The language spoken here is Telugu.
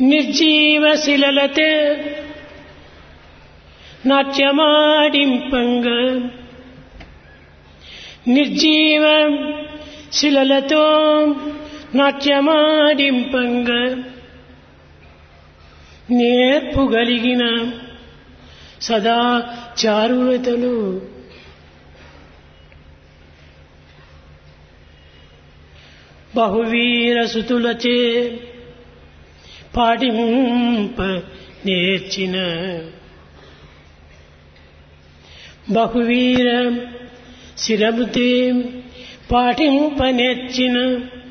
నిర్జీవ శిలలతే నాట్యమాడింపంగ నిర్జీవ శిలలతో నాట్యమాడింపంగ నేర్పుగలిగిన సదా చారులతలు బహువీర సుతులచే పాటింప నేర్చిన బహువీర శిరముతే పాటింప నేర్చిన